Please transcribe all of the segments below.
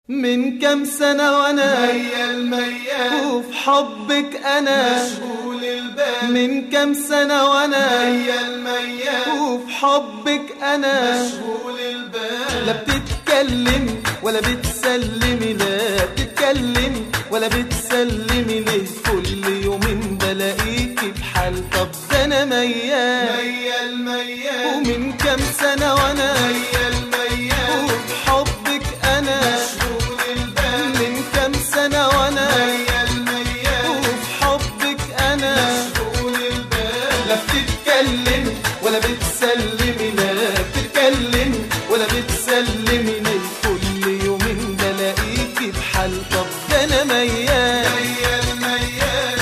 من كم سنة وانا ميال ميال وفي حبك انا مشغول البال من كم سنة وانا ميال ميال وفي حبك انا مشغول البال لا بتتكلم ولا بتسلمي لا بتتكلم ولا بتسلمي ليه كل يومين بلاقيكي بحال طب ده انا ميال ميال ميال ومن كم سنة وانا ميال ميال وفي حبك انا مشغول البال من كم سنة وانا ميال ميال وفي حبك انا مشغول البال لا بتتكلم ولا بتسلمي لا بتتكلم ولا بتسلمي ليه كل يومين بلاقيكي بحال طب ده انا ميال ميال ميال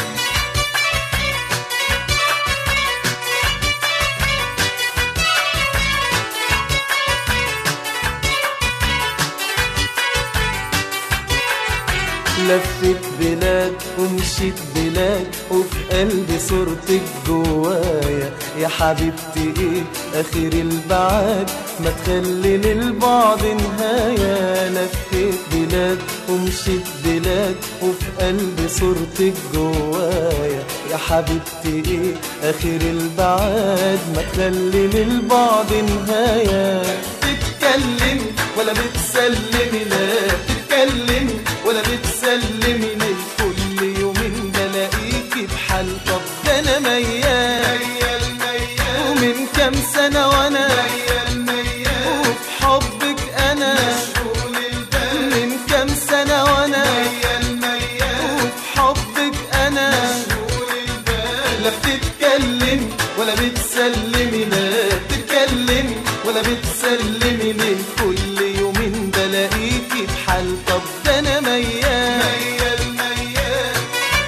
لفت بلاد ومشيت بلاد وفي قلبي صورتك جوايا يا حبيبتي ايه اخر البعاد ما تخلي للبعض نهاية لفت بلاد ومشيت بلاد وفي قلبي صورتك جوايا يا حبيبتي ايه اخر البعاد ما تخلي للبعض نهاية تتكلم ولا بتسلمي لا تتكلم ولا بتسلمي ليه كل يومين بلاقيكي بحال طب ده انا ميال ميال ميال ومن كام سنة وانا ميال ميال وفي حبك انا مشغول البال من كام سنة وانا ميال ميال وفي حبك انا مشغول البال لا بتتكلم ولا بتسلمي لا بتتكلم ولا بتسلمي ليه كل يومين بلاقيكي بحال طب ده انا ميال ميال ميال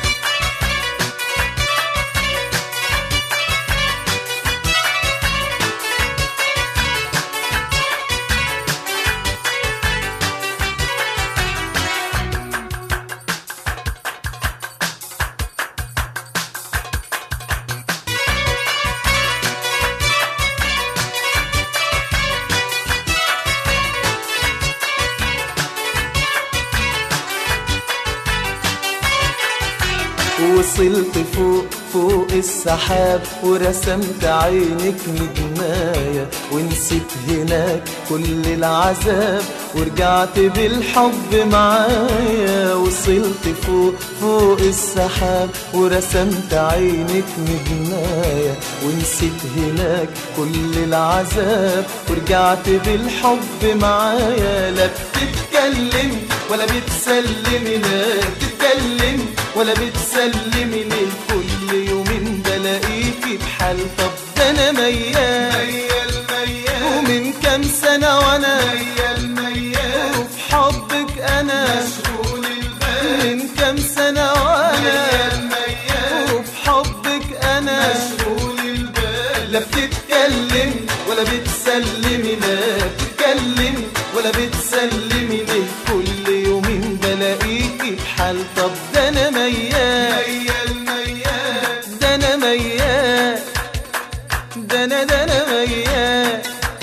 وصلت فوق فوق السحاب ورسمت عينك نجماية ونسيت هناك كل العذاب ورجعت بالحب معايا وصلت فوق فوق السحاب ورسمت عينك نجماية ونسيت هناك كل العذاب ورجعت بالحب معايا لا بتتكلم ولا بتسلمي لا بتتكلم ولا بتسلمي ليه كل يومين بلاقيكي بحال طب ده انا ميال ميال ميال ومن كام سنة وانا ميال ميال وفي حبك انا مشغول البال من كام سنة وانا ميال ميال وفي حبك انا مشغول البال لا بتتكلم ولا بتسلمي لا بتتكلم ولا بتسلمي ليه كل يومين بلاقيكي بحال طب ده انا ميال ميال ميال ده انا ميال ده انا ده انا ميال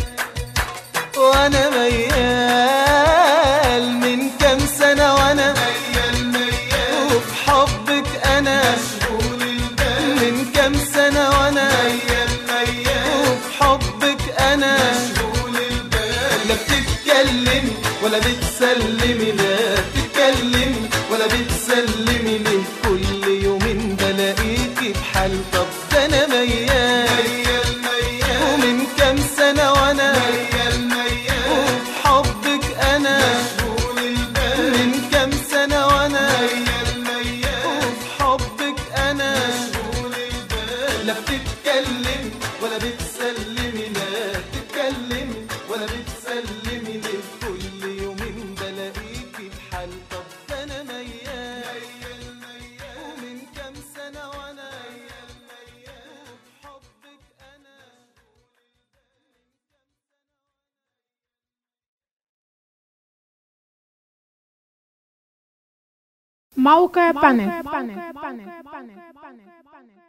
وانا ميال من كام سنة وانا ميال ميال وفي حبك انا مشغول البال من كام سنة وانا ميال ميال وفي حبك انا مشغول البال لا بتتكلم ولا بتسلمي لا بتتكلم ولا بتسلمي ليه كل يومين بلاقيكي بحال طب ده انا ميال ميال ميال ومن كام سنة وانا ميال ميال وفي حبك انا مشغول البال من كام سنة وانا ميال ميال وفي حبك انا مشغول البال لا بتتكلم ولا بتسلمي لا بتتكلم ولا بتسلمي ليه كل يومين بلاقيكي بحال طب ده انا ميال ومن كام سنة وانا وفي حبك انا موقع بانل